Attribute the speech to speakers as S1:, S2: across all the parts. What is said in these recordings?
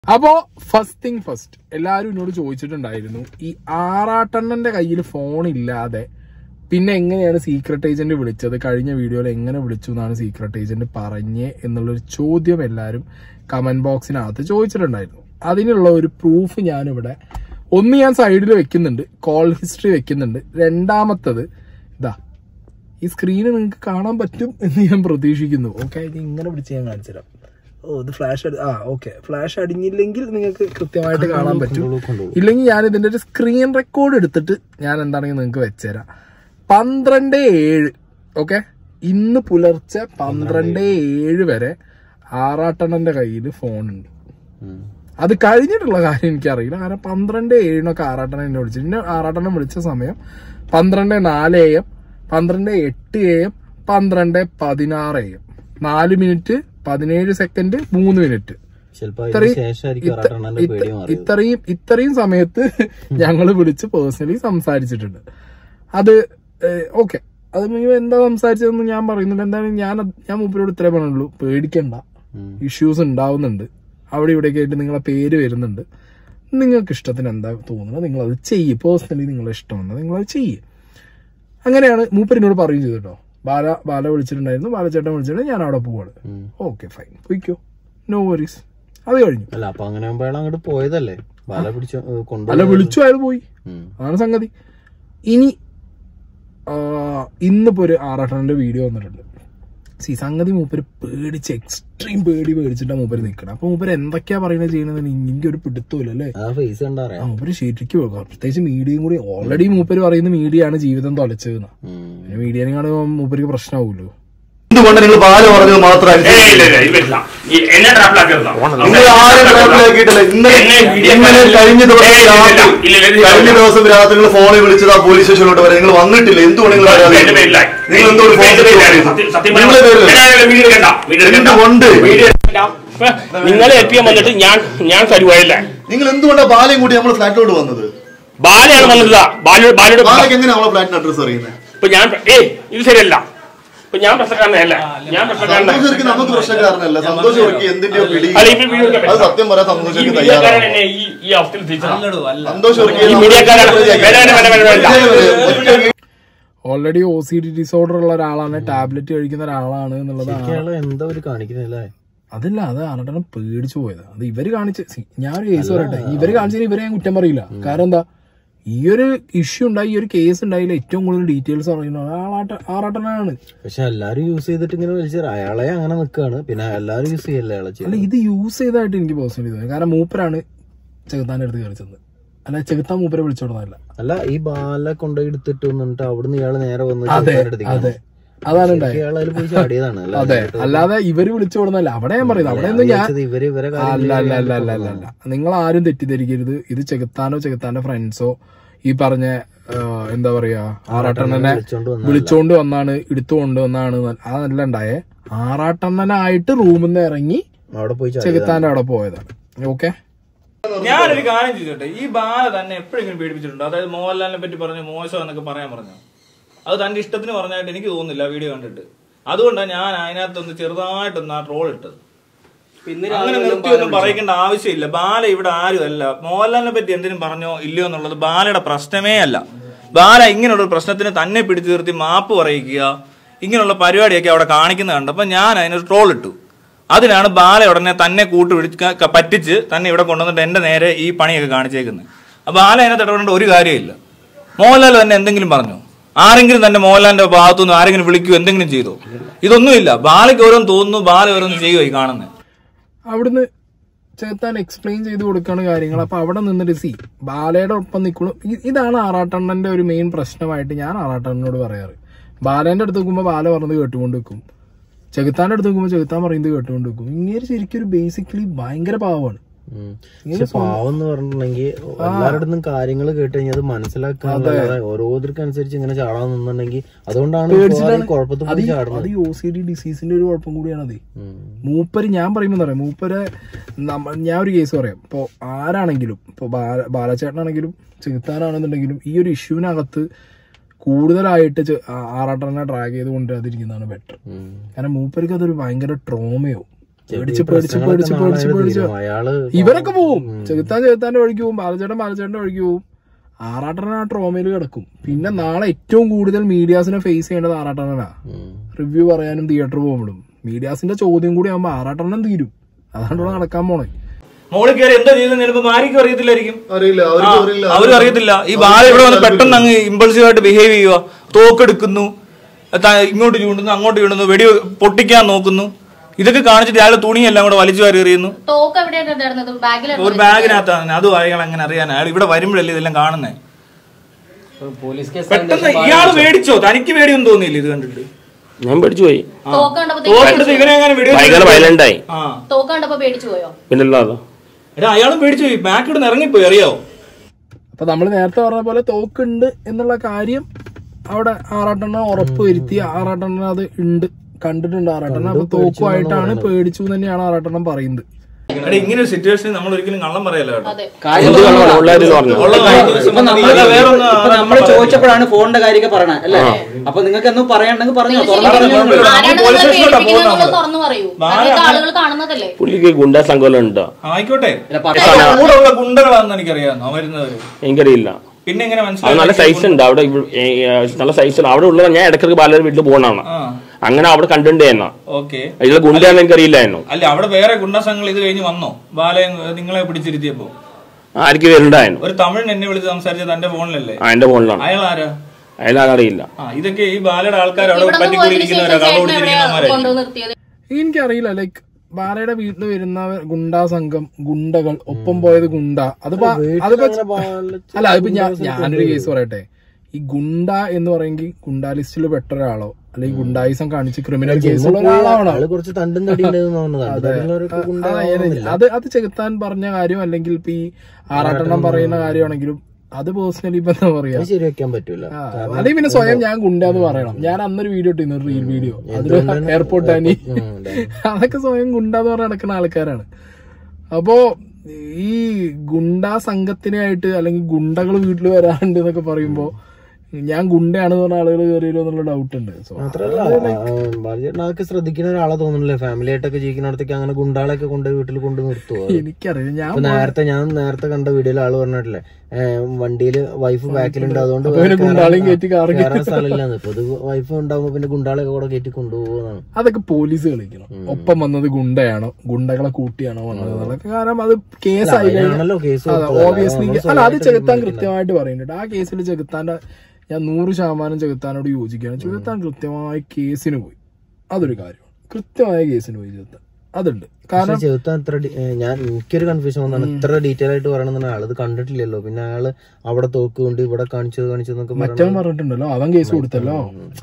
S1: അപ്പോ first thing first എല്ലാരും എന്നോട് ചോദിച്ചിട്ടുണ്ടായിരുന്നു ഈ ആറാട്ടെണ്ണന്റെ കയ്യിൽ ഫോൺ ഇല്ലാതെ പിന്നെ എങ്ങനെയാണ് സീക്രട്ട് ഏജന്റ് വിളിച്ചത് കഴിഞ്ഞ വീഡിയോയിൽ എങ്ങനെ വിളിച്ചു എന്നാണ് സീക്രട്ട് ഏജന്റ് പറഞ്ഞേ എന്നുള്ളൊരു ചോദ്യം എല്ലാരും കമന്റ് ബോക്സിനകത്ത് ചോദിച്ചിട്ടുണ്ടായിരുന്നു അതിനുള്ള ഒരു പ്രൂഫ് ഞാനിവിടെ ഒന്ന് ഞാൻ സൈഡിൽ വെക്കുന്നുണ്ട് കോൾ ഹിസ്റ്ററി വെക്കുന്നുണ്ട് രണ്ടാമത്തത് ഇതാ ഈ സ്ക്രീന് നിങ്ങൾക്ക് കാണാൻ പറ്റും എന്ന് ഞാൻ പ്രതീക്ഷിക്കുന്നു ഓക്കെ ഇത് ഇങ്ങനെ പിടിച്ച് ഞാൻ കാണിച്ചു തരാം ഓ ഇത് ഫ്ലാഷ് ആ ഓക്കെ ഫ്ലാഷ് അടിഞ്ഞില്ലെങ്കിൽ നിങ്ങൾക്ക് കൃത്യമായിട്ട് കാണാൻ പറ്റും ഇല്ലെങ്കിൽ ഞാൻ ഇതിന്റെ ഒരു സ്ക്രീൻ റെക്കോർഡ് എടുത്തിട്ട് ഞാൻ എന്താണെങ്കിൽ നിങ്ങൾക്ക് വെച്ചുതരാം പന്ത്രണ്ട് ഏഴ് ഓക്കെ ഇന്ന് പുലർച്ചെ പന്ത്രണ്ട് ഏഴ് വരെ ആറാട്ടണ്ണന്റെ കയ്യിൽ ഫോണുണ്ട് അത് കഴിഞ്ഞിട്ടുള്ള കാര്യം എനിക്കറിയില്ല കാരണം പന്ത്രണ്ട് ഏഴിനൊക്കെ ആറാട്ടണ്ണൻ എന്നെ വിളിച്ചു പിന്നെ ആറാട്ടണ്ണൻ വിളിച്ച സമയം പന്ത്രണ്ട് നാല് എ എം പന്ത്രണ്ട് എട്ട് എ എം പന്ത്രണ്ട് പതിനാറ് എ എം നാല് മിനിറ്റ് പതിനേഴ് സെക്കൻഡ് മൂന്ന് മിനിറ്റ്
S2: ചിലപ്പോ
S1: ഇത്രയും-
S2: അതിന് ശേഷമായിരിക്കും
S1: ഇത്ത-
S2: ഒരാട്ടെണ്ണന്റെ
S1: ഇത്ത-
S2: പേടി മാറിയത്
S1: ഇത്രയും ഇത്രയും സമയത്ത് ഞങ്ങൾ വിളിച്ച് പേഴ്സണലി സംസാരിച്ചിട്ടുണ്ട് അത് ഓക്കെ അത് നിങ്ങൾ എന്താ സംസാരിച്ചതെന്ന് ഞാൻ പറയുന്നില്ല എന്തായാലും ഞാൻ അത്- ഞാൻ മൂപ്പരോട് ഇത്രേ പറഞ്ഞുള്ളൂ പേടിക്കണ്ട
S2: ഉം.
S1: ഇഷ്യൂസ് ഉണ്ടാവുന്നുണ്ട് അവിടെ ഇവിടെയൊക്കെ ആയിട്ട് നിങ്ങളെ പേര് വരുന്നുണ്ട് നിങ്ങൾക്ക് ഇഷ്ടത്തിന് എന്താ തോന്നുന്നത് നിങ്ങൾ അത് ചെയ്യ് പേഴ്സണലി നിങ്ങളെ ഇഷ്ടമെന്ന് നിങ്ങൾ അത് ചെയ്യ് അങ്ങനെയാണ് മൂപ്പരിനോട് പറയുകയും ചെയ്തു കേട്ടോ ബാല ബാല വിളിച്ചിട്ടുണ്ടായിരുന്നു ബാലച്ചേട്ടൻ വിളിച്ചിട്ടുണ്ടെങ്കിൽ ഞാൻ അവിടെ പോവാണ്
S2: ഉം.
S1: ഓക്കെ ഫൈൻ പോയിക്കോ നോ വറീസ് അത് കഴിഞ്ഞു
S2: അല്ല അപ്പൊ അങ്ങനെ ആകുമ്പോ അയാൾ അങ്ങോട്ട് പോയതല്ലേ വല പിടിച്ച് കൊണ്ടു
S1: അല്ല വിളിച്ചു അയാൾ പോയി അതാണ് സംഗതി ഇനി ആ, ഇന്നിപ്പോ ഒരു ആറാട്ടന്റെ വീഡിയോ വന്നിട്ടുണ്ട് സി സംഗതി മൂപ്പര് പേടിച്ച് എക്സ്ട്രീം പേടി പേടിച്ചിട്ടാ മൂപ്പര് നിക്കണം അപ്പൊ മൂപ്പര് എന്തൊക്കെയാ പറയുന്നത് ചെയ്യണമെന്ന് എനിക്ക് ഒരു പിടുത്തമില്ല അല്ലേ
S2: ആ ഫേസ്
S1: ആ
S2: കണ്ടറിയാം
S1: മൂപ്പര് ശരിക്കും വെക്കുക. പ്രത്യേകിച്ച് മീഡിയയും കൂടി ഓൾറെഡി മൂപ്പര് പറയുന്ന മീഡിയ ആണ് ജീവിതം തൊലച്ചതെന്ന് പിന്നെ മീഡിയനെ കാണുമ്പോൾ മൂപ്പർക്ക് പ്രശ്നമാവുമല്ലോ
S3: എന്തുകൊണ്ട് നിങ്ങൾ ബാല പറഞ്ഞത് മാത്രം
S4: ഏയ്
S3: അനുസരിച്ചു?
S4: ഇല്ല, ഇല്ല, ഇത് പറ്റില്ല. ഈ എന്നെ ട്രാപ്പിലാക്കരുതോ?
S3: നിങ്ങൾ ആരും ട്രാപ്പിലാക്കിയിട്ടില്ല ഇന്നലെ
S4: എന്നെ വീഡിയോ
S3: ഇന്നലെ
S4: കാണില്ല.
S3: കഴിഞ്ഞ ദിവസം
S4: ഏയ് ഇല്ല, ഇല്ല,
S3: രാത്രി
S4: ഇല്ല, ഇല്ല, ഇത്
S3: കഴിഞ്ഞ
S4: ഇല്ല.
S3: ദിവസം രാത്രി നിങ്ങൾ ഫോണിൽ വിളിച്ചത് ആ പോലീസ് സ്റ്റേഷനിലോട്ട് വരെ നിങ്ങൾ വന്നിട്ടില്ല എന്തുകൊണ്ട് നിങ്ങൾ വരാതെ
S4: എന്റെ പേരില്ല.
S3: നിങ്ങൾ എന്തുകൊണ്ട് ഫോൺ
S4: എന്റെ പേരിലാണ്.
S3: ചെയ്തു?
S4: സത്യം- സത്യം
S3: നിങ്ങളുടെ
S4: പറഞ്ഞാൽ
S3: പേരിലല്ല.
S4: ഞാൻ വീഡിയോ എടുക്കണ്ട. വീഡിയോ എടുക്കണ്ട.
S3: എന്തുകൊണ്ട്?
S4: വീഡിയോ എടുക്കണ്ട. ഇപ്പൊ നിങ്ങളെ എത്തിയാൻ വന്നിട്ട് ഞാൻ ഞാൻ തരുവായില്ല
S3: നിങ്ങൾ എന്തുകൊണ്ടാണ് ബാലയും കൂടി നമ്മളെ ഫ്ലാറ്റിലോട്ട് വന്നത്
S4: ബാലയാണ് വന്നത് ബാലയോട് ബാലയോട്
S3: ബാലയ്ക്ക് എങ്ങനെ നമ്മളെ ഫ്ലാറ്റിന്റെ അഡ്രസ് അറിയുന്നത്
S4: ഇപ്പൊ ഞാൻ ഏയ് ഇത് ശരിയല്ല ഇപ്പൊ ഞാൻ പ്രശ്നക്കാരനല്ല ഞാൻ പ്രശ്നക്കാരനല്ല
S3: സന്തോഷ് നമുക്ക് പ്രശ്നക്കാരനല്ല സന്തോഷ് ഇവർക്ക് എന്തിന്റെയോ പിടി
S4: അല്ല ഈ വീഡിയോ എടുക്കാൻ
S3: അത്
S4: പറ്റില്ല.
S3: സത്യം പറയാൻ
S4: ഈ
S3: സന്തോഷ്
S4: മീഡിയക്കാരൻ
S3: തയ്യാറാണ്
S4: എന്നെ ഈ ഈ അവസ്ഥയിൽ തിരിച്ചതാണ്
S3: സന്തോഷ്
S4: ഈ മീഡിയക്കാരാണ്. വേണ്ട, വേണ്ട, വേണ്ട, വേണ്ട, വേണ്ട.
S1: Already O C D disorder ഉള്ള ഒരാളാണ് ടാബ്ലറ്റ് കഴിക്കുന്ന ഒരാളാണ് എന്നുള്ളതാണ്
S2: അയാള് എന്താ ഒരു കാണിക്കുന്നില്ലേ
S1: അതല്ല അത് ആരട്ടണം പേടിച്ചു പോയത് അത് ഇവര് കാണിച്ച see, ഞാൻ ഒരു കേസ് പറയട്ടെ ഇവര് കാണിച്ചതിന് ഇവരെ ഞാൻ കുറ്റം പറയില്ല കാരണം എന്താ ഈ ഒരു ഇഷ്യൂ ഉണ്ടായി ഈ ഒരു കേസ് ഉണ്ടായില്ല ഏറ്റവും കൂടുതൽ ഡീറ്റെയിൽസ് അറിയുന്നത് ആളാട്ട ആറാട്ടനാണ്
S2: പക്ഷെ എല്ലാരും യൂസ് ചെയ്തിട്ട് ഇങ്ങനെ വിളിച്ചാൽ അയാളെ അങ്ങനെ നിക്കാണ് പിന്നെ എല്ലാരും യൂസ് ചെയ്യല്ലേ അയാളെ
S1: അല്ല
S2: ചെയ്യും
S1: ഇത് യൂസ് ചെയ്തതായിട്ട് എനിക്ക് പേഴ്സണലി തോന്നി കാരണം മൂപ്പരാണ് ചെകുത്താന്റെ അടുത്ത് കളിച്ചത് അല്ല ചെകുത്താൻ മൂപ്പരെ വിളിച്ചോടുന്നതല്ല
S2: അല്ല ഈ ബാല കൊണ്ടുപോയി എടുത്തിട്ട് വന്നിട്ട് അവിടുന്ന് ഇയാള് നേരെ വന്ന്
S1: അതെ
S2: ചെറുക്കൻ്റെ അടുത്തേക്ക്
S1: അതെ
S2: വന്നു.
S1: അതാണ്
S2: ശരിക്കും
S1: ഉണ്ടായത്
S2: ഇയാള് അതിൽ പോയി ചാടിയതാണ് അല്ലേ?
S1: അതെ അല്ലാതെ ഇവര് വിളിച്ചു കൊടുന്നല്ല അവിടെ ഞാൻ പറയുന്നത് അവിടെ ഒന്നും ഞാൻ
S2: വിചാരിച്ചത് ഇവര് ഇവരെ
S1: അല്ല
S2: കാര്യങ്ങൾ
S1: അല്ല അല്ല അല്ല അല്ല അല്ല നിങ്ങൾ ആരും തെറ്റിദ്ധരിക്കരുത് ഇത് ചെകുത്താനോ ചെകുത്താന്റെ ഫ്രണ്ട്സോ ഈ പറഞ്ഞ ആ, എന്താ പറയാ ആറാട്ടണ്ണനെ
S2: വിളിച്ചോണ്ട് വന്നതല്ല.
S1: വിളിച്ചോണ്ട് വന്നാണ് എടുത്തുകൊണ്ട് വന്നാണ് അതല്ല ഉണ്ടായേ ആറാട്ടണ്ണനായിട്ട് റൂമിൽ നിന്ന് ഇറങ്ങി
S2: അവിടെ പോയി ചാടിയതാണ്.
S1: ചെകുത്താന്റെ അവിടെ പോയതാണ് ഓക്കെ
S5: ഞാനൊരു കാര്യം ചെയ്തോട്ടെ ഈ ബാല തന്നെ എപ്പോഴെങ്കിലും പേടിപ്പിച്ചിട്ടുണ്ടോ അതായത് മോഹൻലാലിനെ പറ്റി പറഞ്ഞു മോശം എന്നൊക്കെ പറയാൻ പറഞ്ഞു അത് തന്റെ ഇഷ്ടത്തിന് പറഞ്ഞായിട്ട് എനിക്ക് തോന്നുന്നില്ല വീഡിയോ കണ്ടിട്ട് അതുകൊണ്ടാണ് ഞാൻ അതിനകത്തൊന്ന് ചെറുതായിട്ടൊന്ന് ആ ട്രോൾ ഇട്ടത് അങ്ങനെ നിർത്തിയൊന്നും പറയിക്കേണ്ട ആവശ്യമില്ല ബാല ഇവിടെ ആരും അല്ല മോഹൻലാലിനെ പറ്റി എന്തിനും പറഞ്ഞോ ഇല്ലയോ എന്നുള്ളത് ബാലയുടെ പ്രശ്നമേ അല്ല ബാല ഇങ്ങനെയുള്ള ഒരു പ്രശ്നത്തിന് തന്നെ പിടിച്ചു നിർത്തി മാപ്പ് പറയിക്കുക ഇങ്ങനെയുള്ള പരിപാടിയൊക്കെ അവിടെ കാണിക്കുന്ന കണ്ടപ്പോൾ ഞാൻ അതിനൊരു ട്രോൾ ഇട്ടു അതിനാണ് ബാല ഉടനെ തന്നെ കൂട്ട് പിടിച്ച് പറ്റിച്ച് തന്നെ ഇവിടെ കൊണ്ടുവന്നിട്ട് എന്റെ നേരെ ഈ പണിയൊക്കെ കാണിച്ചേക്കുന്നത് അപ്പൊ ബാല അതിനകത്ത് ഇടപെടേണ്ട ഒരു കാര്യമില്ല മോഹൻലാൽ തന്നെ എന്തെങ്കിലും പറഞ്ഞു ആരെങ്കിലും തന്നെ മോഹൻലാലിന്റെ ഭാഗത്തുനിന്ന് ആരെങ്കിലും വിളിക്കുകയോ എന്തെങ്കിലും ചെയ്തോ ഇതൊന്നുമില്ല ബാലയ്ക്ക് ഓരോന്ന് തോന്നുന്നു ബാല ഓരോന്ന് ചെയ്യുമോ ഈ കാണുന്നത്
S1: അവിടുന്ന് ചെകുത്താൻ എക്സ്പ്ലെയിൻ ചെയ്ത് കൊടുക്കാണ് കാര്യങ്ങൾ അപ്പൊ അവിടെ നിന്നിട്ട് സി ബാലയുടെ ഒപ്പം നിൽക്കണം ഇതാണ് ആറാട്ടണ്ണന്റെ ഒരു മെയിൻ പ്രശ്നമായിട്ട് ഞാൻ ആറാട്ടണ്ണനോട് പറയാറ് ബാലേന്റെ അടുത്ത് നിൽക്കുമ്പോൾ ബാല പറഞ്ഞത് കേട്ടുകൊണ്ട് വെക്കും ചെകുത്താന്റെ അടുത്ത് നിൽക്കുമ്പോൾ ചെകുത്താൻ പറയുന്നത് കേട്ടുകൊണ്ട് വെക്കും ഇങ്ങനെ ശരിക്കും ഒരു ബേസിക്കലി ഭയങ്കര പാവമാണ്
S2: ഉം. പക്ഷെ പാവം എന്ന് പറഞ്ഞിട്ടുണ്ടെങ്കിൽ എല്ലാവരുടെ കാര്യങ്ങൾ കേട്ട് കഴിഞ്ഞാൽ അത് മനസ്സിലാക്കാതെ ഓരോരുത്തർക്ക് അനുസരിച്ച് ഇങ്ങനെ ചാടാൻ നിന്നുണ്ടെങ്കിൽ അതുകൊണ്ടാണ് ഇപ്പൊ ആരും കുഴപ്പത്തിൽ
S1: അത്
S2: പോയി
S1: ഈ-
S2: ചാടുന്നത്
S1: അത് ഈ ഒ സി ഡി ഡിസീസിന്റെ ഒരു കുഴപ്പം കൂടിയാണ് അത്
S2: ഉം.
S1: മൂപ്പര് ഞാൻ പറയുമ്പോൾ പറയാം മൂപ്പര് നമ്മ- ഞാൻ ഒരു കേസ് പറയാം ഇപ്പോൾ ആരാണെങ്കിലും ഇപ്പോൾ ബാല ബാലച്ചേട്ടനാണെങ്കിലും ചെകുത്താനാണെന്നുണ്ടെങ്കിലും ഈ ഒരു ഇഷ്യൂവിനകത്ത് കൂടുതലായിട്ട് ചെ- ആ- ആറാട്ടനെ ഡ്രാഗ് ചെയ്ത് കൊണ്ടുവരാതിരിക്കുന്നതാണ് ബെറ്റർ
S2: ഉം.
S1: കാരണം മൂപ്പർക്ക് അതൊരു ഭയങ്കര ട്രോമയോ പേടിച്ച് പേടിച്ച് പേടിച്ച് പേടിച്ച് പേടിച്ച്
S2: അയാള്
S1: ഇവരൊക്കെ പോവും ചെകുത്താൻ ചെകുത്താന്റെ വഴിക്ക് പോവും ബാലചേട്ടൻ ബാലചേട്ടന്റെ വഴിക്ക് പോവും ആറാട്ടൻ ആ ട്രോമയിൽ കിടക്കും പിന്നെ നാളെ ഏറ്റവും കൂടുതൽ മീഡിയാസിനെ ഫേസ് ചെയ്യേണ്ടത് ആറാട്ടനാ റിവ്യൂ പറയാനും തിയേറ്റർ പോകുമ്പോഴും മീഡിയാസിന്റെ ചോദ്യം കൂടി ആകുമ്പോ ആറാട്ടെണ്ണം തീരും അതാണ് ഇവിടെ നടക്കാൻ പോണേ
S5: മോളിൽ കയറി എന്താ ചെയ്തെന്ന് ചിലപ്പോ ആർക്കും അറിയത്തില്ലായിരിക്കും
S3: അറിയില്ല
S5: ആ,
S3: അവർക്ക് അറിയില്ല
S5: അവരും അറിയത്തില്ല ഈ ബാല ഇവിടെ വന്ന് പെട്ടെന്ന് അങ്ങ് ഇമ്പൾസീവ് ആയിട്ട് ബിഹേവ് ചെയ്യുക തോക്കെടുക്കുന്നു ത- ഇങ്ങോട്ട് ചൂണ്ടുന്നു അങ്ങോട്ട് ചൂണ്ടുന്നു വെടി പൊട്ടിക്കാൻ നോക്കുന്നു ഇതൊക്കെ കാണിച്ചിട്ട് അയാൾ തുണിയെല്ലാം കൂടെ വലിച്ചു വാരി എറിയുന്നു
S6: തോക്ക് എവിടെയാണ് ഉണ്ടായിരുന്നത് ബാഗിലായിരുന്നു
S5: ഒരു ബാഗിനകത്താണ് അതും അയാൾ അങ്ങനെ അറിയാൻ അയാൾ ഇവിടെ വരുമ്പോഴല്ലേ ഇതെല്ലാം കാണുന്നേ
S7: പോലീസ് കേസ്
S5: പെട്ടെന്ന് ഇയാൾ മേടിച്ചോ തനിക്ക് പേടിയൊന്നും തോന്നിയില്ല ഇത് കണ്ടിട്ട്
S8: ഞാൻ പേടിച്ചു പോയി
S6: തോക്ക് കണ്ടപ്പോ
S5: തോക്കെടുത്ത് ഇവനെ അങ്ങനെ
S8: ഭയങ്കര വയലന്റ് ആയി
S5: ആ
S6: തോക്ക് കണ്ടപ്പോ പേടിച്ചു പോയോ
S8: പിന്നല്ലാതെ
S5: എടാ അയാളും പേടിച്ചു പോയി ബാക്ക് ഇടുന്ന് ഇറങ്ങിപ്പോയി അറിയാവോ
S1: അപ്പൊ നമ്മൾ നേരത്തെ പറഞ്ഞ പോലെ തോക്കുണ്ട് എന്നുള്ള കാര്യം അവിടെ ആറാട്ടെണ്ണ ഉറപ്പ് വരുത്തി ആറാട്ടെണ്ണ അത് ഉണ്ട് കണ്ടിട്ടുണ്ട് ആറാട്ടെണ്ണ അപ്പൊ തോക്കുമായിട്ടാണ് പേടിച്ചു എന്ന് തന്നെയാണ് ആറാട്ടെണ്ണം പറയുന്നത്
S5: എടാ ഇങ്ങനെ ഒരു സിറ്റുവേഷനിൽ നമ്മൾ ഒരിക്കലും കള്ളം പറയല്ല കേട്ടോ
S6: അതെ
S8: എന്ത് കള്ളമാണ് ഉള്ളവര് പറഞ്ഞു
S5: ഉള്ള കാര്യം
S7: ഇപ്പൊ നമ്മള്
S5: അല്ല, വേറൊന്ന്
S7: ഇപ്പൊ നമ്മള് ചോദിച്ചപ്പോഴാണ് ഫോണിന്റെ കാര്യമൊക്കെ പറയണേ അല്ലേ അപ്പൊ നിങ്ങൾക്ക് എന്നും പറയണ്ടെങ്കിൽ പറഞ്ഞോ തുറന്നു
S5: ശരിക്കും
S7: പറഞ്ഞോ.
S5: നമ്മൾ
S6: ആരാണ്
S5: പോലീസ്
S6: നിങ്ങളെ
S5: സ്റ്റേഷനിലോട്ടാ
S6: പേടിപ്പിക്കുന്നത്
S5: പോകുന്നത്
S6: തുറന്നു പറയൂ
S5: ബാല
S6: അതൊക്കെ ആളുകൾ കാണുന്നതല്ലേ
S8: പുള്ളിക്ക് ഗുണ്ടാ സംഘം ഉണ്ടോ
S5: ആയിക്കോട്ടെ
S7: ഇല്ല, പറ-
S5: കൂടെ ഉള്ള ഗുണ്ടകളാണെന്ന് എനിക്കറിയാം വരുന്നവര്
S8: എനിക്കറിയില്ല
S5: പിന്നെ എങ്ങനെ
S8: അത്
S5: മനസ്സിലായി
S8: നല്ല സൈസ് ഉണ്ട് അവിടെ ഇവ- ഏ, ഏ, നല്ല സൈസ് ഉണ്ട് അവിടെ ഉള്ളത് ഞാൻ ഇടയ്ക്കിടയ്ക്ക് ബാലയുടെ വീട്ടിൽ പോകണതാണ്
S5: ആ
S8: അങ്ങനെ അവിടെ കണ്ടിട്ടുണ്ട് എന്നാ
S5: ഓക്കെ
S8: ഇതിലെ ഗുണ്ടയാന്ന് എനിക്കറിയില്ലായിരുന്നു
S5: അല്ല അവിടെ വേറെ ഗുണ്ട സംഘങ്ങൾ ഇത് കഴിഞ്ഞ് വന്നോ ബാലയെ നിങ്ങളെ പിടിച്ചിരുത്തിയപ്പോ
S8: ആർക്ക് വരുന്നുണ്ടായിരുന്നു
S5: ഒരു തമിഴൻ എന്നെ വിളിച്ച് സംസാരിച്ചത് തന്റെ ഫോണിലല്ലേ
S8: ആ എന്റെ ഫോണിലാണ്
S5: അയാൾ ആരാ
S8: അയാളറിയില്ല
S5: ആ ഇതൊക്കെ ഈ ബാലയുടെ ആൾക്കാർ അവിടെ
S6: ഇവിടെ നിന്ന് പോയതിനു ശേഷം
S5: പറ്റിക്കൂടിയിരിക്കുന്നവരാ കള്ള
S6: ചേട്ടനെ എവിടെയാ
S5: കുടിച്ചിരിക്കുന്നവരായിരിക്കും
S6: കൊണ്ടുവന്ന് നിർത്തിയത്
S1: എനിക്കറിയില്ല ലൈക്ക് ബാലയുടെ വീട്ടിൽ വരുന്ന ഗുണ്ടാ സംഘം ഗുണ്ടകൾ ഒപ്പം പോയത് ഗുണ്ട അതിപ്പോ അതിപ്പോ അല്ല അതിപ്പോ ഞാൻ ഞാനൊരു കേസ് പറയട്ടെ ഈ ഗുണ്ട എന്ന് പറയുമെങ്കിൽ ഗുണ്ടാ ലിസ്റ്റിൽ പെട്ട ഒരാളോ അല്ലെങ്കിൽ ഗുണ്ടായിസം കാണിച്ച് ക്രിമിനൽ കേസുള്ള ഒരാളാണോ
S2: ആള് കുറച്ച് തണ്ടും തടിയുണ്ടെന്ന് തോന്നുന്നതാണ് തടിയുള്ളവരൊക്കെ
S1: ആ,
S2: ഗുണ്ടാവണമെന്നില്ല.
S1: അത് അത് ചെകുത്താൻ പറഞ്ഞ കാര്യം അല്ലെങ്കിൽ ഇപ്പൊ ഈ ആറാട്ടെണ്ണം പറയുന്ന കാര്യമാണെങ്കിലും അത് പേഴ്സണലി ഇപ്പൊ എന്താ പറയാ
S2: അത് ശരിവെക്കാൻ പറ്റൂല
S1: ആ, അല്ലെങ്കിൽ പിന്നെ സ്വയം ഞാൻ ഗുണ്ടാന്ന് പറയണം ഞാൻ അന്നൊരു വീഡിയോ ഇട്ടിരുന്നു ഒരു റീൽ വീഡിയോ അതിൽ എയർപോർട്ട് ആനി അതൊക്കെ സ്വയം ഗുണ്ടാന്ന് പറഞ്ഞ് നടക്കുന്ന ആൾക്കാരാണ് അപ്പോ ഈ ഗുണ്ടാ സംഘത്തിനായിട്ട് അല്ലെങ്കിൽ ഗുണ്ടകൾ വീട്ടിൽ വരാറുണ്ട് എന്നൊക്കെ പറയുമ്പോ ഞാൻ ഗുണ്ടയാണെന്ന് പറഞ്ഞ ആളുകൾ കയറിയല്ലോ എന്നുള്ള ഡൗട്ട് ഉണ്ട് സോ
S2: മാത്രല്ല ബാലചേട്ടനൊക്കെ ശ്രദ്ധിക്കുന്ന ഒരാളെ തോന്നുന്നില്ലേ ഫാമിലി ആയിട്ടൊക്കെ ജീവിക്കുന്നിടത്തേക്ക് അങ്ങനെ ഗുണ്ടാളെയൊക്കെ കൊണ്ട് വീട്ടിൽ കൊണ്ട് നിർത്തുവോ
S1: എനിക്കറിയാം ഞാൻ
S2: ഇപ്പൊ നേരത്തെ ഞാൻ നേരത്തെ കണ്ട വീഡിയോയിൽ ആള് പറഞ്ഞിട്ടില്ലേ വണ്ടിയില് വൈഫ് ബാക്കിലുണ്ട് അതുകൊണ്ട്
S1: അപ്പൊ പിന്നെ ഗുണ്ടാളെയും കയറ്റി കാറ്
S2: കയറാൻ സ്ഥലമില്ലാന്ന് ഇപ്പൊ ഇത് വൈഫ് ഉണ്ടാവുമ്പോ പിന്നെ ഗുണ്ടാളെയൊക്കെ കൂടെ കയറ്റി കൊണ്ടുപോകുന്നതാണ്
S1: അതൊക്കെ പോലീസ് കളിക്കണം ഒപ്പം വന്നത് ഗുണ്ടയാണോ ഗുണ്ടകളെ കൂട്ടിയാണോ വന്നത് എന്നുള്ളതൊക്കെ കാരണം അത് കേസായി
S2: അതിനാണല്ലോ കേസ് കൊടുത്തത്.
S1: ഓബിയസ്ലി
S2: നമ്മൾ
S1: അല്ല അത്
S2: സ്വന്തമായിട്ട്
S1: ചെകുത്താൻ
S2: തീരുമാനിക്കുന്നത്.
S1: കൃത്യമായിട്ട് പറയുന്നുണ്ട് ആ കേസിൽ ചെകുത്താന്റെ ഞാൻ നൂറ് ശതമാനം ചെകുത്താനോട് യോജിക്കുകയാണ് ചെകുത്താൻ കൃത്യമായ കേസിന് പോയി അതൊരു കാര്യമാണ് കൃത്യമായ കേസിന് പോയി ചെകുത്താൻ അതുണ്ട് കാരണം
S2: പക്ഷെ ചെറുത്താൻ ഇത്ര ഡി- ഏ, ഞാൻ എനിക്കൊരു കൺഫ്യൂഷൻ വന്നാണ് ഇത്ര ഡീറ്റെയിൽ ആയിട്ട് പറയണമെന്നാണ് ആളത് കണ്ടിട്ടില്ലല്ലോ പിന്നെ അയാള് അവിടെ തോക്ക് കൊണ്ട് ഇവിടെ കാണിച്ചത് കാണിച്ചത് എന്നൊക്കെ
S1: മറ്റവൻ പറഞ്ഞിട്ടുണ്ടല്ലോ അവൻ കേസ് കൊടുത്തല്ലോ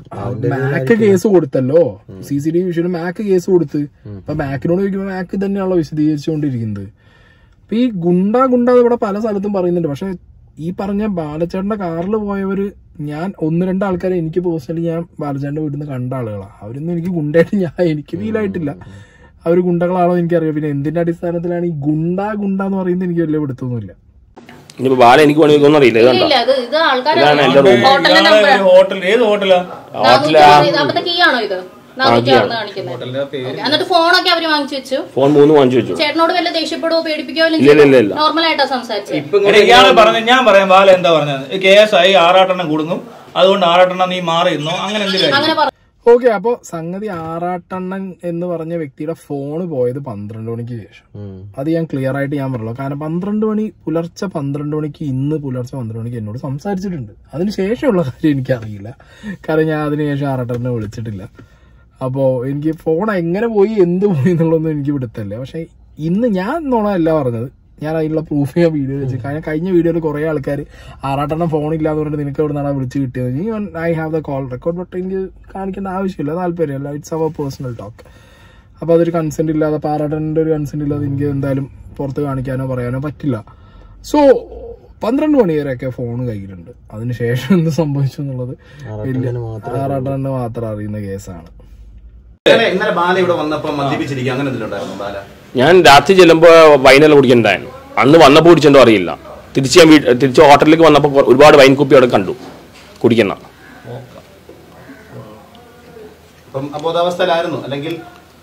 S1: മാക്ക് കേസ് കൊടുത്തല്ലോ സി സി ടി വി വിഷയം മാക്ക് കേസ് കൊടുത്ത് അപ്പൊ മാക്കിനോട് ചോദിക്കുമ്പോ മാക്ക് തന്നെയാണല്ലോ വിശദീകരിച്ചുകൊണ്ടിരിക്കുന്നത് അപ്പൊ ഈ ഗുണ്ട ഗുണ്ട എന്ന് ഇവിടെ പല സ്ഥലത്തും പറയുന്നുണ്ട് പക്ഷെ ഈ പറഞ്ഞ ബാലച്ചേട്ടന്റെ കാറിൽ പോയവര് ഞാൻ ഒന്ന് രണ്ട് ആൾക്കാരെ എനിക്ക് പേഴ്സണലി ഞാൻ ബാലച്ചേട്ടന്റെ വീട്ടിൽ നിന്ന് കണ്ട ആളുകളാണ് അവരൊന്നും എനിക്ക് ഗുണ്ടയായിട്ട് ഞാൻ എനിക്ക് ഫീൽ ആയിട്ടില്ല അവര് ഗുണ്ടകളാണോ എനിക്കറിയാം പിന്നെ എന്തിന്റെ അടിസ്ഥാനത്തിലാണ് ഈ ഗുണ്ട ഗുണ്ട എന്ന് പറയുന്നത് എനിക്ക് വലിയ പിടുത്തൊന്നുമില്ല
S8: ഇനിയിപ്പോ ബാല എനിക്ക് വേണമെങ്കിൽ ഒന്നും അറിയില്ല ഇതുണ്ടോ
S6: ഇല്ല ഇത് ഇത് ആൾക്കാർ
S8: ഇതാണ് എന്റെ റൂം
S6: ഹോട്ടലിന്റെ നമ്പർ
S5: ഹോട്ടൽ ഏത് ഹോട്ടലാ
S8: ഹോട്ടലാ
S6: അപ്പത്തെ കീ ആണോ ഇത് നാനൂറ്റി ആറ് കാണിക്കുന്നത് Okay. എന്നിട്ട് ഫോണൊക്കെ അവര് വാങ്ങിച്ചു വെച്ചു
S8: ഫോൺ മൂന്ന് വാങ്ങിച്ചു വെച്ചു
S6: ചേട്ടനോട് വല്ല ദേഷ്യപ്പെടുവോ പേടിപ്പിക്കുകയോ
S8: ഇല്ല ഇല്ല ഇല്ല
S6: നോർമൽ ആയിട്ടാ സംസാരിച്ചത്
S5: എടാ, ഇയാള് പറഞ്ഞ ഞാൻ പറയാം ബാല എന്താ പറഞ്ഞത് കേസ് ആയി ആറാട്ടെണ്ണം കുടുങ്ങും അതുകൊണ്ട് ആറാട്ടെണ്ണം നീ മാറി നിന്നോ അങ്ങനെ എന്തെങ്കിലും
S6: അങ്ങനെ പറഞ്ഞു
S1: ഓക്കെ അപ്പൊ സംഗതി ആറാട്ടണ്ണൻ എന്ന് പറഞ്ഞ വ്യക്തിയുടെ ഫോണ് പോയത് പന്ത്രണ്ട് മണിക്ക് ശേഷം അത് ഞാൻ ക്ലിയർ ആയിട്ട് ഞാൻ പറഞ്ഞു കാരണം പന്ത്രണ്ട് മണി പുലർച്ചെ പന്ത്രണ്ട് മണിക്ക് ഇന്ന് പുലർച്ചെ പന്ത്രണ്ട് മണിക്ക് എന്നോട് സംസാരിച്ചിട്ടുണ്ട് അതിന് ശേഷമുള്ള കാര്യം എനിക്കറിയില്ല കാരണം ഞാൻ അതിനുശേഷം ആറാട്ടണ്ണനെ വിളിച്ചിട്ടില്ല അപ്പോ എനിക്ക് ഫോൺ എങ്ങനെ പോയി എന്ത് പോയി എന്നുള്ളതൊന്നും എനിക്ക് പിടുത്തല്ല പക്ഷെ ഇന്ന് ഞാൻ നോളല്ല പറഞ്ഞത് ഞാൻ അതിനുള്ള പ്രൂഫ് ഞാൻ വീഡിയോ വെച്ച് കാരണം കഴിഞ്ഞ വീഡിയോയിൽ കുറെ ആൾക്കാർ ആറാട്ടെണ്ണം ഫോൺ ഇല്ലാന്ന് പറഞ്ഞിട്ട് നിനക്ക് എവിടെ നിന്നാണ് വിളിച്ച് കിട്ടിയത് I have the call record but എനിക്ക് കാണിക്കേണ്ട ആവശ്യമില്ല താല്പര്യമില്ല ഇറ്റ്സ് അവർ പേഴ്സണൽ ടോക്ക് അപ്പൊ അതൊരു കൺസെന്റ് ഇല്ലാതെ അപ്പൊ ആറാട്ടന്റെ ഒരു കൺസെന്റ് ഇല്ലാതെ എനിക്ക് എന്തായാലും പുറത്ത് കാണിക്കാനോ പറയാനോ പറ്റില്ല സോ പന്ത്രണ്ട് മണി വരെയൊക്കെ ഫോൺ കയ്യിലുണ്ട് അതിനുശേഷം എന്ത് സംഭവിച്ചു എന്നുള്ളത് വലിയ ആറാട്ടന് മാത്രം അറിയുന്ന കേസാണ്
S3: ഇന്നലെ ഇന്നലെ ബാല ഇവിടെ വന്നപ്പോ മദ്യപിച്ചിരിക്കുക അങ്ങനെ എന്തെങ്കിലും ഉണ്ടായിരുന്നു ബാല
S8: ഞാൻ രാത്രി ചെല്ലുമ്പോ വൈനെല്ലാം കുടിക്കണ്ടായിരുന്നു അന്ന് വന്നപ്പോൾ കുടിച്ചെന്തോ അറിയില്ല തിരിച്ച് ഞാൻ വീട്ട് തിരിച്ച് ഹോട്ടലിലേക്ക് വന്നപ്പോൾ കൊ- ഒരുപാട് വൈൻ കുപ്പി അവിടെ കണ്ടു കുടിക്കുന്ന
S3: അപ്പം അബോധാവസ്ഥയിലായിരുന്നു അല്ലെങ്കിൽ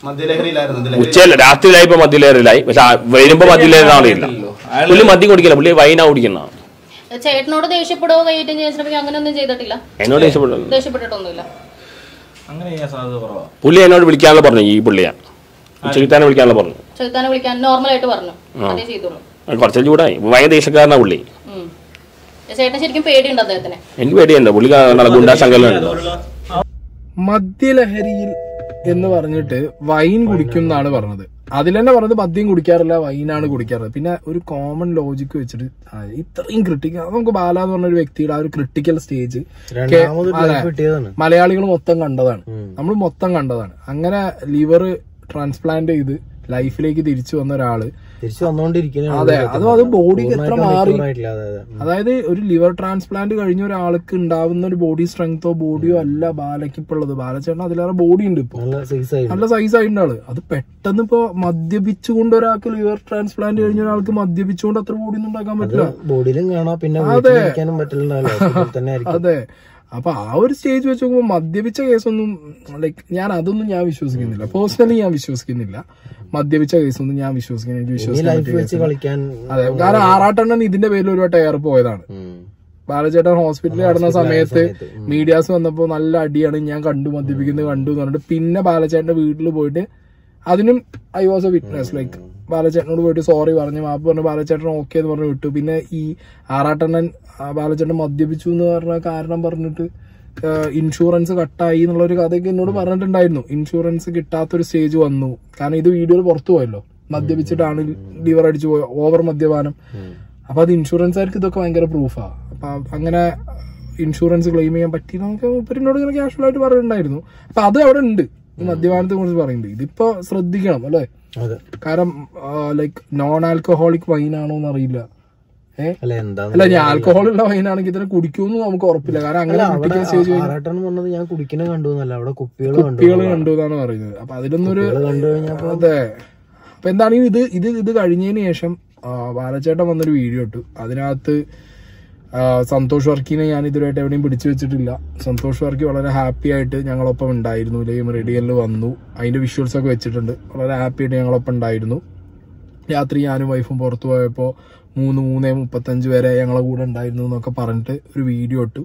S3: മദ്യലഹരിയിലായിരുന്നു
S8: ഉച്ചയല്ല രാത്രിയിലായപ്പോ മദ്യലേറിലായി പക്ഷെ ആ വരുമ്പോ മദ്യലേറിന് അറിയില്ല പുള്ളി മദ്യം കുടിക്കില്ല പുള്ളി വൈനാ കുടിക്കുന്ന
S6: ചേട്ടനോട് ദേഷ്യപ്പെടുകയോ കൈയേറ്റം ചെയ്യാൻ ശ്രമിക്കുക അങ്ങനെയൊന്നും ചെയ്തിട്ടില്ല
S8: എന്നോട് ഇഷ്ടപ്പെടുന്നു
S6: ദേഷ്യപ്പെട്ടിട്ടൊന്നുമില്ല
S5: അങ്ങനെ ചെയ്യാൻ സാധ്യത കുറവാണ്
S8: പുള്ളി എന്നോട് വിളിക്കാനുള്ള പറഞ്ഞു ഈ പുള്ളിയാ ഉച്ചയ്ക്ക് തന്നെ വിളിക്കാനുള്ള പറഞ്ഞു
S6: ചെറുത്താനെ വിളിക്കാൻ നോർമലായിട്ട് പറഞ്ഞു അതേ ചെയ്തോളൂ
S8: കുറച്ച് ചൂടായി ഭയങ്കര ദേഷ്യക്കാരനാ പുള്ളി
S6: ഉം. ചേട്ടൻ ശരിക്കും പേടിയുണ്ട് അദ്ദേഹത്തിന്
S8: എനിക്ക് പേടിയുണ്ട് പുള്ളി നല്ല ഗുണ്ടാ ശങ്കലുണ്ട്
S1: മദ്യലഹരിയിൽ എന്ന് പറഞ്ഞിട്ട് വൈൻ കുടിക്കും എന്നാണ് പറഞ്ഞത് അതിൽ തന്നെ പറഞ്ഞത് മദ്യം കുടിക്കാറില്ല വൈനാണ് കുടിക്കാറ് പിന്നെ ഒരു കോമൺ ലോജിക്ക് വെച്ചിട്ട് ആ, ഇത്രയും ക്രിട്ടിക്കൽ നമുക്ക് ബാല എന്ന് പറഞ്ഞ ഒരു വ്യക്തിയുടെ ആ ഒരു ക്രിട്ടിക്കൽ സ്റ്റേജ്
S2: രണ്ടാമത് ലൈഫ് കിട്ടിയതാണ്
S1: മലയാളികൾ മൊത്തം കണ്ടതാണ് നമ്മൾ മൊത്തം കണ്ടതാണ് അങ്ങനെ ലിവർ ട്രാൻസ്പ്ലാന്റ് ചെയ്ത് ലൈഫിലേക്ക് തിരിച്ചു വന്ന ഒരാള്
S2: തിരിച്ചു വന്നോണ്ടിരിക്കുന്നതാണ്
S1: അതെ അതും അത് ബോഡിക്ക് എത്ര മാറി
S2: ആയിട്ടില്ല അതെ അതെ
S1: അതായത് ഒരു ലിവർ ട്രാൻസ്പ്ലാന്റ് കഴിഞ്ഞ ഒരാൾക്ക് ഉണ്ടാവുന്ന ഒരു ബോഡി സ്ട്രെങ്തോ ബോഡിയോ അല്ല ബാലയ്ക്ക് ഇപ്പൊ ഉള്ളത് ബാലച്ചേട്ടൻ അതിലേറെ ബോഡി ഉണ്ട് ഇപ്പൊ
S2: നല്ല സൈസ് ആയി
S1: നല്ല സൈസ് ആയിട്ടുണ്ട് ആള് അത് പെട്ടെന്ന് ഇപ്പൊ മദ്യപിച്ചുകൊണ്ട് ഒരാൾക്ക് ലിവർ ട്രാൻസ്പ്ലാന്റ് കഴിഞ്ഞ ഒരാൾക്ക് മദ്യപിച്ചുകൊണ്ട് അത്ര ബോഡി ഒന്നും ഉണ്ടാക്കാൻ പറ്റില്ല
S2: ബോഡിയിലും കാണാം പിന്നെ വീട്ടിലിരിക്കാനും പറ്റില്ലല്ലോ ഹോസ്പിറ്റലിൽ തന്നെ ആയിരിക്കും
S1: അതെ അപ്പൊ ആ ഒരു സ്റ്റേജ് വെച്ച് നോക്കുമ്പോൾ മദ്യപിച്ച കേസൊന്നും ലൈക്ക് ഞാൻ അതൊന്നും ഞാൻ വിശ്വസിക്കുന്നില്ല പേഴ്സണലി ഞാൻ വിശ്വസിക്കുന്നില്ല മദ്യപിച്ച കേസൊന്നും ഞാൻ വിശ്വസിക്കുന്നില്ല എനിക്ക്
S2: ഈ
S1: വിശ്വസിക്കാൻ
S2: ലൈഫ്
S1: പറ്റിയ
S2: വെച്ച്
S1: കേസല്ല.
S2: കളിക്കാൻ
S1: അതെ കാരണം ആറാട്ടെണ്ണൻ ഇതിന്റെ പേരിൽ ഒരു വട്ടം ഏറെ പോയതാണ്
S2: ഉം.
S1: ബാലചേട്ടൻ ഹോസ്പിറ്റലിൽ കിടന്ന സമയത്ത് മീഡിയാസ് വന്നപ്പോ നല്ല അടിയാണ് ഞാൻ കണ്ടു മദ്യപിക്കുന്നത് കണ്ടു എന്ന് പറഞ്ഞിട്ട് പിന്നെ ബാലചേട്ടന്റെ വീട്ടിൽ പോയിട്ട് അതിനും I was a witness like ബാലചേട്ടനോട് പോയിട്ട് സോറി പറഞ്ഞു മാപ്പ് പറഞ്ഞു ബാലചേട്ടൻ ഓക്കെ എന്ന് പറഞ്ഞു വിട്ടു പിന്നെ ഈ ആറാട്ടെണ്ണൻ ആ ബാലചേട്ടൻ മദ്യപിച്ചു എന്ന് പറഞ്ഞ കാരണം പറഞ്ഞിട്ട് ഇൻഷുറൻസ് കട്ടായി എന്നുള്ള ഒരു കഥയൊക്കെ എന്നോട് പറഞ്ഞിട്ടുണ്ടായിരുന്നു ഇൻഷുറൻസ് കിട്ടാത്തൊരു സ്റ്റേജ് വന്നു കാരണം ഇത് വീഡിയോയിൽ പുറത്തു പോയല്ലോ മദ്യപിച്ചിട്ടാണ് ലിവർ അടിച്ചു പോയ ഓവർ മദ്യപാനം അപ്പൊ അത് ഇൻഷുറൻസുകാർക്ക് ഇതൊക്കെ ഭയങ്കര പ്രൂഫാ അപ്പൊ അങ്ങനെ ഇൻഷുറൻസ് ക്ലെയിം ചെയ്യാൻ പറ്റി നമുക്ക് മൂപ്പരിനോട് ഇങ്ങനെ കാഷ്വൽ ആയിട്ട് പറയുന്നുണ്ടായിരുന്നു അപ്പൊ അത് അവിടെ ഉണ്ട് ഈ മദ്യപാനത്തെ കുറിച്ച് പറയുന്നുണ്ട് ഇതിപ്പോ ശ്രദ്ധിക്കണം അല്ലേ
S2: അതെ
S1: കാരണം ലൈക്ക് നോൺ ആൽക്കഹോളിക് വൈൻ ആണോ എന്ന് അറിയില്ല ഏ
S2: അല്ല എന്താന്ന്
S1: അല്ല ഞാൻ ആൽക്കഹോൾ ഉള്ള വൈനാണെങ്കിൽ ഇതിനെ കുടിക്കുമെന്ന് നമുക്ക് ഉറപ്പില്ല കാരണം അങ്ങനെ
S2: അവിടെ
S1: കുട്ടിക്കാൻ സ്റ്റേജ്
S2: ആറാട്ടൻ പറഞ്ഞത് ഞാൻ കുടിക്കണ കണ്ടു എന്നല്ല അവിടെ കുപ്പികൾ കണ്ടു
S1: കുപ്പികൾ കണ്ടു എന്നാണ് പറയുന്നത് അപ്പൊ അതിലൊന്നും ഒരു
S2: കുപ്പികള് കണ്ടു കഴിഞ്ഞപ്പോ
S1: അതെ അപ്പൊ എന്താണെങ്കിലും ഇത് ഇത് ഇത് കഴിഞ്ഞതിന് ശേഷം ആ, ബാലച്ചേട്ടൻ വന്നൊരു വീഡിയോ ഇട്ടു അതിനകത്ത് ആ, സന്തോഷ് വർക്കിനെ ഞാൻ ഇതുവരെയായിട്ട് എവിടെയും പിടിച്ചു വെച്ചിട്ടില്ല സന്തോഷ് വർക്കി വളരെ ഹാപ്പി ആയിട്ട് ഞങ്ങളൊപ്പം ഉണ്ടായിരുന്നു ലൈം റെഡിയലിൽ വന്നു അതിന്റെ വിഷ്വൽസ് ഒക്കെ വെച്ചിട്ടുണ്ട് വളരെ ഹാപ്പി ആയിട്ട് ഞങ്ങളൊപ്പം ഉണ്ടായിരുന്നു രാത്രി ഞാനും വൈഫും പുറത്തു പോയപ്പോൾ മൂന്ന് മൂന്നേ മുപ്പത്തഞ്ച് വരെ ഞങ്ങളെ കൂടെ ഉണ്ടായിരുന്നു എന്നൊക്കെ പറഞ്ഞിട്ട് ഒരു വീഡിയോ ഇട്ടു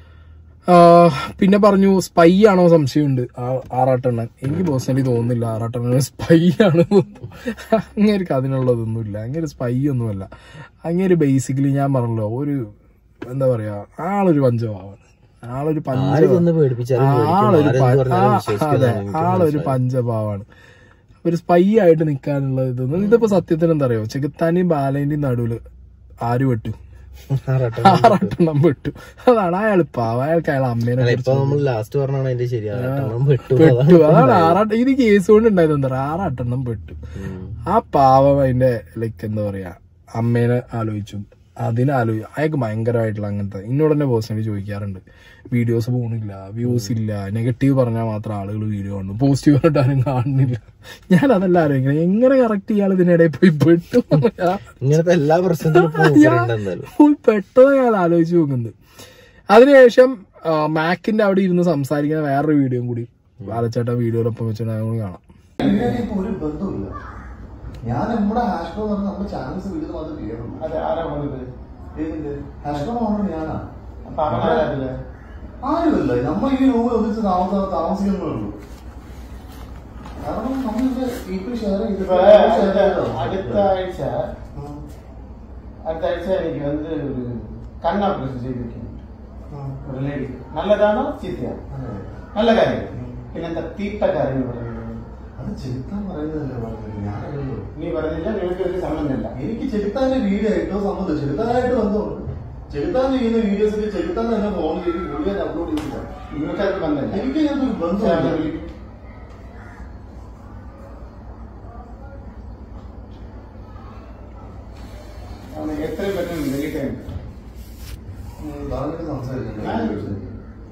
S1: ആ, പിന്നെ പറഞ്ഞു സ്പൈ ആണോ സംശയമുണ്ട് ആ- ആറാട്ടെണ്ണൻ എനിക്ക് പേഴ്സണലി തോന്നുന്നില്ല ആറാട്ടെണ്ണൻ സ്പൈ ആണ് അങ്ങേർക്ക് അതിനുള്ളതൊന്നുമില്ല അങ്ങേര് സ്പൈ ഒന്നുമല്ല അങ്ങേര് ബേസിക്കലി ഞാൻ പറഞ്ഞല്ലോ ഒരു എന്താ പറയാ ആളൊരു പഞ്ചഭാവാണ് ആളൊരു
S2: ആര് ചെന്ന്
S1: പഞ്ച
S2: പേടിപ്പിച്ചാലും പേടിക്കും.
S1: ആളൊരു
S2: ആരെന്ത്
S1: പ-
S2: പറഞ്ഞാലും
S1: ആ,
S2: വിശ്വസിക്കില്ല
S1: അതെ
S2: എന്ന് എനിക്ക്
S1: ആളൊരു
S2: മനസ്സിലായി.
S1: പഞ്ചഭാവാണ് ഒരു സ്പൈ ആയിട്ട് നിൽക്കാനുള്ള ഇതൊന്നും ഇതിപ്പോ സത്യത്തിന് എന്താ അറിയോ ചെകുത്താന്റെയും ബാലേന്റെയും നടുവില് ആര് വെട്ടു
S2: ആറാട്ടൻ
S1: ആറെണ്ണം വെട്ടു അതാണ് അയാൾ പാവ അയാൾക്ക് അയാൾ അമ്മേനെ
S2: അല്ല,
S1: കുറിച്ച്
S2: ഇപ്പൊ നമ്മൾ ലാസ്റ്റ് പറഞ്ഞാണ് അതിന്റെ ശരി ആറാട്ടെണ്ണം പെട്ടു
S1: പെട്ടു അതാണ് ആറാട്ട ഇത് കേസ് കൊണ്ട് ഉണ്ടായത് എന്താ പറയാ ആറാട്ടെണ്ണം പെട്ടു ആ പാവം അതിന്റെ ലൈക്ക് എന്താ പറയാ അമ്മേനെ ആലോചിച്ചു അതിനെ ആലോചിച്ചു അയാൾക്ക് ഭയങ്കരമായിട്ടുള്ള അങ്ങനത്തെ എന്നോട് തന്നെ പേഴ്സണലി ചോദിക്കാറുണ്ട് വീഡിയോസ് പോണില്ല വ്യൂസ് ഇല്ല നെഗറ്റീവ് പറഞ്ഞാൽ മാത്രം ആളുകൾ വീഡിയോ കാണുന്നു പോസിറ്റീവ് പറഞ്ഞിട്ട് ആരും കാണുന്നില്ല ഞാൻ അതല്ല ആലോചിക്കുന്നത് എങ്ങനെ കറക്റ്റ് ഇയാൾ ഇതിനിടയിൽ പോയി പെട്ടു
S2: ഇങ്ങനത്തെ എല്ലാ പ്രശ്നത്തിലും ഇപ്പൊ മൂപ്പരുണ്ട് എന്തായാലും
S1: പോയി പെട്ടത് ഞാൻ ആലോചിച്ച് നോക്കുന്നത് അതിനുശേഷം ആ, മാക്കിന്റെ അവിടെ ഇരുന്ന് സംസാരിക്കുന്ന വേറൊരു വീഡിയോ കൂടി ബാലച്ചേട്ട വീഡിയോടൊപ്പം വെച്ചിട്ട് അതും കൂടി കാണാം
S3: ഇപ്പൊ ഒരു ബന്ധമില്ല ഞാൻ നമ്മുടെ ഹാഷ്കോ എന്ന് പറഞ്ഞ നമ്മുടെ ചാനൽസ് വീട്ടിൽ മാത്രം കേറുള്ളൂ
S4: അതെ ആരാ പറഞ്ഞത്
S3: ഏതിന്റെ ഹാഷ്കോ ഓണർ ഞാനാ
S4: അപ്പൊ അവനാരല്ലേ
S3: ആരുമില്ല നമ്മൾ ഈ റൂമിൽ ഒന്നിച്ച് താമസ താമസിക്കുന്നേ ഉള്ളൂ കാരണം നമ്മളിത് പീപ്പിൾ ഷെയർ
S4: ഇപ്പൊ അടുത്ത അടുത്ത ആഴ്ച അടുത്ത ആഴ്ച എനിക്ക് வந்து ഒരു കണ്ണ് ഓപ്പറേഷൻ ചെയ്തിരിക്കുന്നു ഒരു ലേഡി നല്ലതാണോ ചീത്തയാണോ നല്ല കാര്യം പിന്നെന്താ തീട്ട കാര്യം പറയുന്നത്
S3: അത് ചെലുത്താൻ പറയുന്നതല്ലേ പറഞ്ഞത് ഞാനല്ലോ
S4: നീ പറഞ്ഞില്ല നിനക്ക് ഒരു സംബന്ധമില്ല
S3: എനിക്ക് ചെലുത്താന്റെ വീഡിയോ ഏറ്റവും സംബന്ധം ചെലുത്താനായിട്ട് ബന്ധമുണ്ട് ചെലുത്താൻ ചെയ്യുന്ന വീഡിയോസ് ഒക്കെ ചെലുത്താൻ തന്നെ ഫോൺ ചെയ്ത് വീഡിയോ അപ്ലോഡ് ചെയ്തില്ല
S4: നിങ്ങൾക്ക് അത് ബന്ധമില്ല
S3: എനിക്ക് ഇതിനകത്ത് ഒരു ബന്ധമില്ല
S4: അവന് എത്രയും പെട്ടെന്ന് ഡിലീറ്റ് ചെയ്യാൻ
S3: ഉം, പറഞ്ഞിട്ട് സംസാരിക്കാം
S4: ഞാൻ-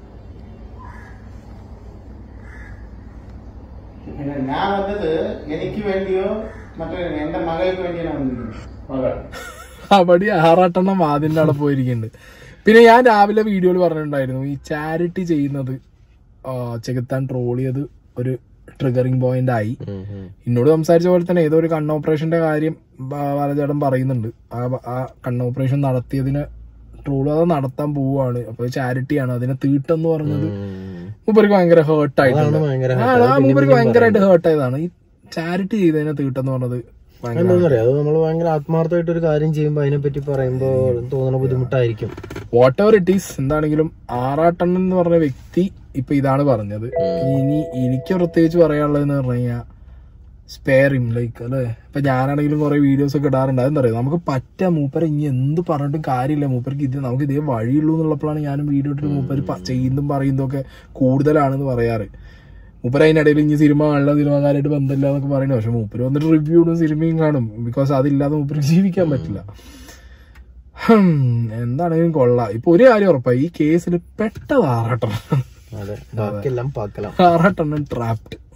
S4: പിന്നെ ഞാൻ വന്നത് എനിക്ക് വേണ്ടിയോ മറ്റേ എന്റെ മകൾക്ക് വേണ്ടിയാണ് വന്നിരിക്കുന്നത് മകൾ
S1: അവിടെ ആറാട്ടെണ്ണം വാതിന്റെ അവിടെ പോയിരിക്കുന്നുണ്ട് പിന്നെ ഞാൻ രാവിലെ വീഡിയോയിൽ പറഞ്ഞിട്ടുണ്ടായിരുന്നു ഈ ചാരിറ്റി ചെയ്യുന്നത് ആ, ചെകുത്താൻ ട്രോൾ ചെയ്ത് ഒരു ട്രിഗറിങ് പോയിന്റ് ആയി
S2: ഉം, ഉം.
S1: എന്നോട് സംസാരിച്ച പോലെ തന്നെ ഏതോ ഒരു കണ്ണ് ഓപ്പറേഷന്റെ കാര്യം ബാ- ബാലചേട്ടൻ പറയുന്നുണ്ട് ആ ആ കണ്ണ് ഓപ്പറേഷൻ നടത്തിയതിന് ട്രൂള് അത് നടത്താൻ പോവുകയാണ് അപ്പൊ ചാരിറ്റിയാണ് അതിനെ തീട്ടെന്ന് പറഞ്ഞത് മൂപ്പർക്ക് ഭയങ്കര ഹേർട്ട്
S2: അതാണ്
S1: ആയിട്ടുണ്ട്
S2: ഭയങ്കര
S1: ആ,
S2: hurt.
S1: ആ
S2: അത്
S1: മൂപ്പർക്ക്
S2: പിന്നെയും
S1: ഭയങ്കരമായിട്ട് ഹേർട്ട് ആയതാണ് ഈ ചാരിറ്റി ചെയ്തതിനെ തീട്ടെന്ന് പറഞ്ഞത് ഭയങ്കര
S2: എന്താ അത് നമ്മൾ ഭയങ്കര ആത്മാർത്ഥമായിട്ട് ഒരു കാര്യം ചെയ്യുമ്പോ അതിനെ പറ്റി പറയുമ്പോ തോന്നുന്ന ബുദ്ധിമുട്ടായിരിക്കും
S1: വാട്ട് എവർ ഇറ്റ് ഈസ് എന്താണെങ്കിലും ആറാട്ടണ്ണൻ എന്ന് പറഞ്ഞ വ്യക്തി ഇപ്പൊ ഇതാണ് പറഞ്ഞത് ഇനി എനിക്ക് പ്രത്യേകിച്ച് പറയാനുള്ളതെന്ന് പറഞ്ഞു കഴിഞ്ഞാൽ സ്പെയറിം ലൈക്ക് അല്ലെ ഇപ്പൊ ഞാനാണെങ്കിലും കുറെ വീഡിയോസ് ഒക്കെ ഇടാറുണ്ട് അതെന്തറിയാം നമുക്ക് പറ്റ മൂപ്പര ഇനി എന്ത് പറഞ്ഞിട്ടും കാര്യമില്ല മൂപ്പർക്ക് ഇത് നമുക്ക് ഇതേ വഴിയുള്ളൂ എന്നുള്ളപ്പോഴാണ് ഞാനും വീഡിയോ ഇട്ടിട്ട് മൂപ്പര് പ- ചെയ്യുന്നതും പറയുന്നതും ഒക്കെ കൂടുതലാണെന്ന് പറയാറ് മൂപ്പര് അതിനിടയിൽ ഇനി സിനിമ കാണുന്ന സിനിമക്കാരായിട്ട് ബന്ധമില്ല എന്നൊക്കെ പറയുന്നത് പക്ഷെ മൂപ്പര് വന്നിട്ട് റിവ്യൂ ഇടും സിനിമയും കാണും ബിക്കോസ് അതില്ലാതെ മൂപ്പർക്ക് ജീവിക്കാൻ പറ്റില്ല ഹും, എന്താണെങ്കിലും കൊള്ളാം ഇപ്പൊ ഒരു കാര്യം ഉറപ്പായി ഈ കേസിൽ പെട്ടത് ആറാട്ടണ്ണൻ
S2: അതെ ബാക്കിയെല്ലാം പാക്കലാം
S1: ആറാട്ടണ്ണൻ ട്രാപ്ഡ്